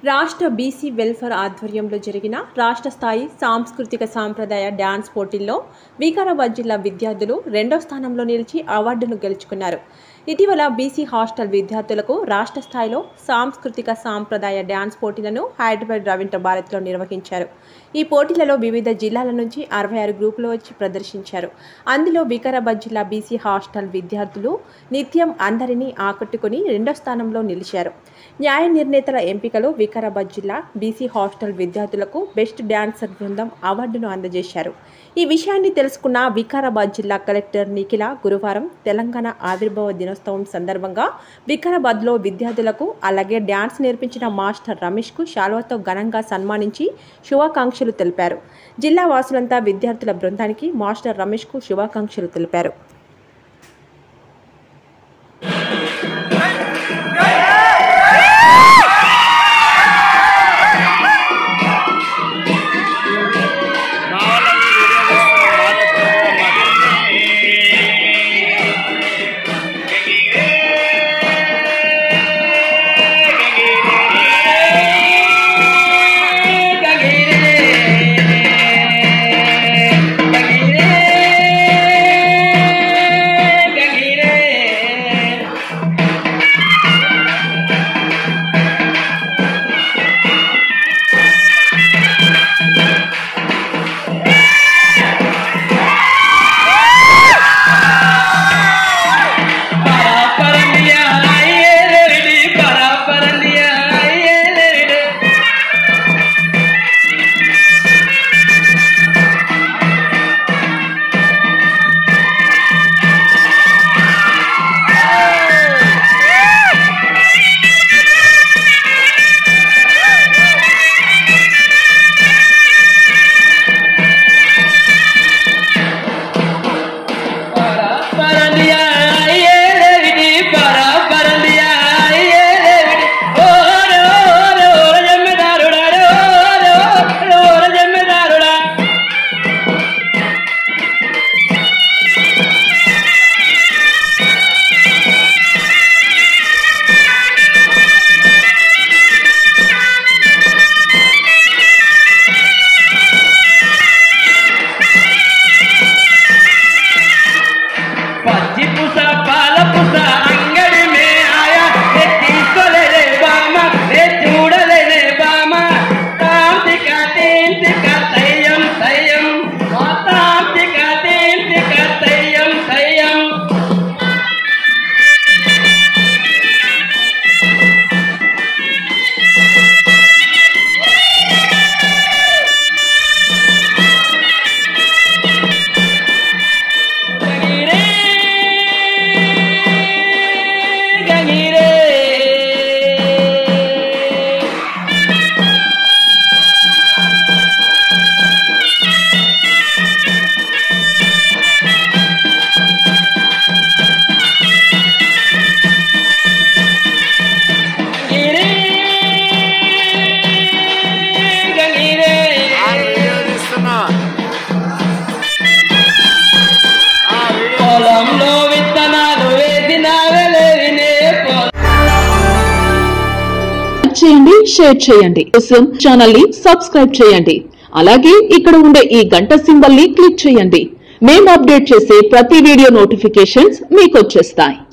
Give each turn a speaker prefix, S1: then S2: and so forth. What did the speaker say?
S1: రాష్ట్ర BC welfare ఆధ్వర్యంలో జరిగిన రాష్ట్ర స్థాయి సాంస్కృతిక సాంప్రదాయ డ్యాన్స్ పోటీల్లో వికారాబాద్ జిల్లా విద్యార్థులు రెండో స్థానంలో నిలిచి అవార్డును గెలుచుకున్నారు ఇటీవల బీసీ హాస్టల్ విద్యార్థులకు రాష్ట్ర స్థాయిలో సాంస్కృతిక సాంప్రదాయ డ్యాన్స్ పోటీలను హైదరాబాద్ రవీంద్ర భారత్లో నిర్వహించారు ఈ పోటీలలో వివిధ జిల్లాల నుంచి అరవై ఆరు గ్రూపులు వచ్చి ప్రదర్శించారు అందులో వికారాబాద్ జిల్లా బీసీ హాస్టల్ విద్యార్థులు నిత్యం అందరినీ ఆకట్టుకుని రెండో స్థానంలో నిలిచారు న్యాయ నిర్ణేతల ఎంపికలో వికారాబాద్ జిల్లా బీసీ హాస్టల్ విద్యార్థులకు బెస్ట్ డాన్సర్ బృందం అవార్డును అందజేశారు ఈ విషయాన్ని తెలుసుకున్న వికారాబాద్ జిల్లా కలెక్టర్ నిఖిల గురువారం తెలంగాణ ఆవిర్భావ దినోత్సవం సందర్భంగా వికారాబాద్లో విద్యార్థులకు అలాగే డ్యాన్స్ నేర్పించిన మాస్టర్ రమేష్కు శాల్వాతో ఘనంగా సన్మానించి శుభాకాంక్షలు తెలిపారు జిల్లా వాసులంతా విద్యార్థుల బృందానికి మాస్టర్ రమేష్కు శుభాకాంక్షలు తెలిపారు
S2: కావాలని వీడియో తీస్తున్న వాళ్ళతో మాట్లాడండి.
S3: పచ్చి పుస పాల పుస అంగడి మే ఆయా ఏ తీసుకోలేనే బామ ఏ చూడలేనే బామ తాంతిక తీంతిక తయ్యం తయ్యం మా తాంతిక తీంతిక తయ్యం తయ్యం గగిరే గగిరే గగిరే గగిరే
S2: ఆ వీడియో తీస్తున్నా ఆ వీడియో
S3: పొలంలో విత్తనాలు వేసిన వెలవినే పొలం
S4: లైక్ చేయండి షేర్ చేయండి కోసం ఛానల్ ని సబ్స్క్రైబ్ చేయండి అలాగే ఇక్కడ ఉండే ఈ గంట సింబల్ ని క్లిక్ చేయండి మేము అప్డేట్ చేసే ప్రతి వీడియో నోటిఫికేషన్స్ మీకు వచ్చేస్తాయి